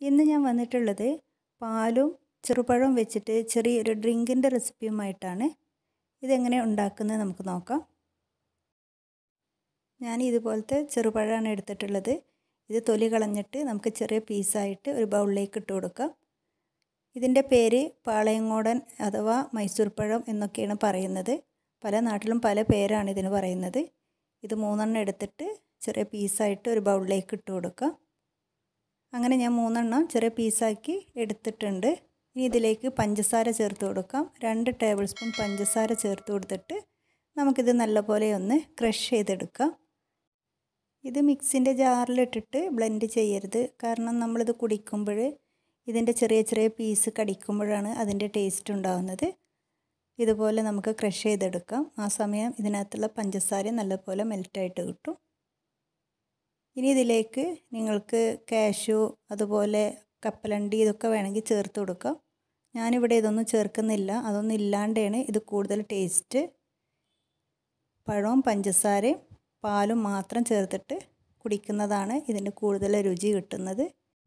ഇന്ന് ഞാൻ വന്നിട്ടുള്ളത് പാലും ചെറുപഴവും വെച്ചിട്ട് ചെറിയൊരു ഡ്രിങ്കിൻ്റെ റെസിപ്പിയുമായിട്ടാണ് ഇതെങ്ങനെ ഉണ്ടാക്കുന്നത് നമുക്ക് നോക്കാം ഞാൻ ഇതുപോലത്തെ ചെറുപഴമാണ് എടുത്തിട്ടുള്ളത് ഇത് തൊലി കളഞ്ഞിട്ട് നമുക്ക് ചെറിയ പീസായിട്ട് ഒരു ബൗളിലേക്ക് ഇട്ട് കൊടുക്കാം ഇതിൻ്റെ പേര് പാളയങ്ങോടൻ അഥവാ മൈസൂർ പഴം എന്നൊക്കെയാണ് പറയുന്നത് പല നാട്ടിലും പല പേരാണ് ഇതിന് പറയുന്നത് ഇത് മൂന്നെണ്ണം എടുത്തിട്ട് ചെറിയ പീസായിട്ട് ഒരു ബൗളിലേക്ക് ഇട്ട് കൊടുക്കാം അങ്ങനെ ഞാൻ മൂന്നെണ്ണം ചെറിയ പീസാക്കി എടുത്തിട്ടുണ്ട് ഇനി ഇതിലേക്ക് പഞ്ചസാര ചേർത്ത് കൊടുക്കാം രണ്ട് ടേബിൾ സ്പൂൺ പഞ്ചസാര ചേർത്ത് കൊടുത്തിട്ട് നമുക്കിത് നല്ലപോലെ ഒന്ന് ക്രഷ് ചെയ്തെടുക്കാം ഇത് മിക്സിൻ്റെ ജാറിലിട്ടിട്ട് ബ്ലെൻഡ് ചെയ്യരുത് കാരണം നമ്മളിത് കുടിക്കുമ്പോൾ ഇതിൻ്റെ ചെറിയ ചെറിയ പീസ് കടിക്കുമ്പോഴാണ് അതിൻ്റെ ടേസ്റ്റ് ഉണ്ടാകുന്നത് ഇതുപോലെ നമുക്ക് ക്രഷ് ചെയ്തെടുക്കാം ആ സമയം ഇതിനകത്തുള്ള പഞ്ചസാര നല്ലപോലെ മെൽറ്റായിട്ട് കിട്ടും ഇനി ഇതിലേക്ക് നിങ്ങൾക്ക് കാഷ്യൂ അതുപോലെ കപ്പലണ്ടി ഇതൊക്കെ വേണമെങ്കിൽ ചേർത്ത് കൊടുക്കാം ഞാനിവിടെ ഇതൊന്നും ചേർക്കുന്നില്ല അതൊന്നും ഇല്ലാണ്ടാണ് ഇത് കൂടുതൽ ടേസ്റ്റ് പഴവും പഞ്ചസാരയും പാലും മാത്രം ചേർത്തിട്ട് കുടിക്കുന്നതാണ് ഇതിന് കൂടുതൽ രുചി കിട്ടുന്നത്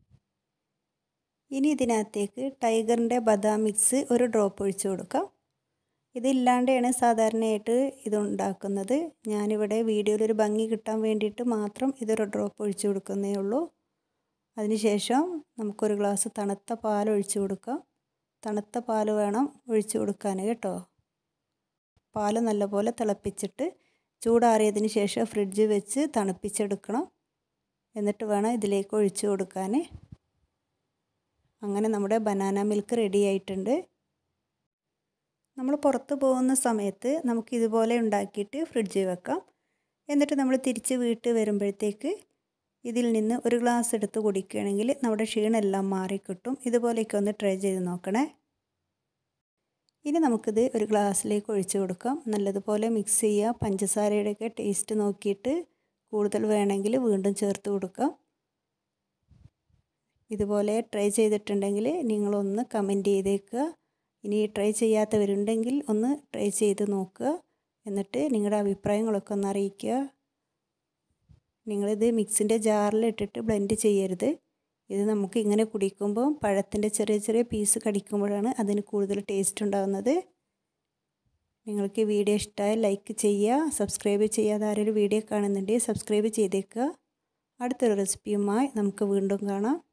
ഇനി ഇതിനകത്തേക്ക് ടൈഗറിൻ്റെ ബദാം മിക്സ് ഒരു ഡ്രോപ്പ് ഒഴിച്ചു കൊടുക്കാം ഇതില്ലാണ്ടാണ് സാധാരണയായിട്ട് ഇത് ഉണ്ടാക്കുന്നത് ഞാനിവിടെ വീഡിയോയിൽ ഒരു ഭംഗി കിട്ടാൻ വേണ്ടിയിട്ട് മാത്രം ഇതൊരു ഡ്രോപ്പ് ഒഴിച്ചു കൊടുക്കുന്നേ ഉള്ളൂ അതിനുശേഷം നമുക്കൊരു ഗ്ലാസ് തണുത്ത പാൽ ഒഴിച്ചു കൊടുക്കാം തണുത്ത പാൽ വേണം ഒഴിച്ചു കൊടുക്കാൻ കേട്ടോ പാൽ നല്ലപോലെ തിളപ്പിച്ചിട്ട് ചൂടാറിയതിന് ശേഷം ഫ്രിഡ്ജ് വെച്ച് തണുപ്പിച്ചെടുക്കണം എന്നിട്ട് വേണം ഇതിലേക്ക് ഒഴിച്ചു കൊടുക്കാൻ അങ്ങനെ നമ്മുടെ ബനാന മിൽക്ക് റെഡി ആയിട്ടുണ്ട് നമ്മൾ പുറത്ത് പോകുന്ന സമയത്ത് നമുക്ക് ഇതുപോലെ ഉണ്ടാക്കിയിട്ട് ഫ്രിഡ്ജിൽ വെക്കാം എന്നിട്ട് നമ്മൾ തിരിച്ച് വീട്ടിൽ വരുമ്പോഴത്തേക്ക് ഇതിൽ നിന്ന് ഒരു ഗ്ലാസ് എടുത്ത് കുടിക്കുകയാണെങ്കിൽ നമ്മുടെ ക്ഷീണമെല്ലാം മാറിക്കിട്ടും ഇതുപോലെയൊക്കെ ഒന്ന് ട്രൈ ചെയ്ത് നോക്കണേ ഇനി നമുക്കിത് ഒരു ഗ്ലാസ്സിലേക്ക് ഒഴിച്ച് കൊടുക്കാം നല്ലതുപോലെ മിക്സ് ചെയ്യുക പഞ്ചസാരയുടെയൊക്കെ ടേസ്റ്റ് നോക്കിയിട്ട് കൂടുതൽ വേണമെങ്കിൽ വീണ്ടും ചേർത്ത് കൊടുക്കാം ഇതുപോലെ ട്രൈ ചെയ്തിട്ടുണ്ടെങ്കിൽ നിങ്ങളൊന്ന് കമൻറ്റ് ചെയ്തേക്കുക ഇനി ട്രൈ ചെയ്യാത്തവരുണ്ടെങ്കിൽ ഒന്ന് ട്രൈ ചെയ്ത് നോക്കുക എന്നിട്ട് നിങ്ങളുടെ അഭിപ്രായങ്ങളൊക്കെ ഒന്ന് അറിയിക്കുക നിങ്ങളിത് മിക്സിൻ്റെ ജാറിൽ ഇട്ടിട്ട് ബ്ലെൻഡ് ചെയ്യരുത് ഇത് നമുക്ക് ഇങ്ങനെ കുടിക്കുമ്പോൾ പഴത്തിൻ്റെ ചെറിയ ചെറിയ പീസ് കടിക്കുമ്പോഴാണ് അതിന് കൂടുതൽ ടേസ്റ്റ് ഉണ്ടാകുന്നത് നിങ്ങൾക്ക് വീഡിയോ ഇഷ്ടമായ ലൈക്ക് ചെയ്യുക സബ്സ്ക്രൈബ് ചെയ്യാതെ ആരെങ്കിലും വീഡിയോ കാണുന്നുണ്ടെങ്കിൽ സബ്സ്ക്രൈബ് ചെയ്തേക്കുക അടുത്തൊരു റെസിപ്പിയുമായി നമുക്ക് വീണ്ടും കാണാം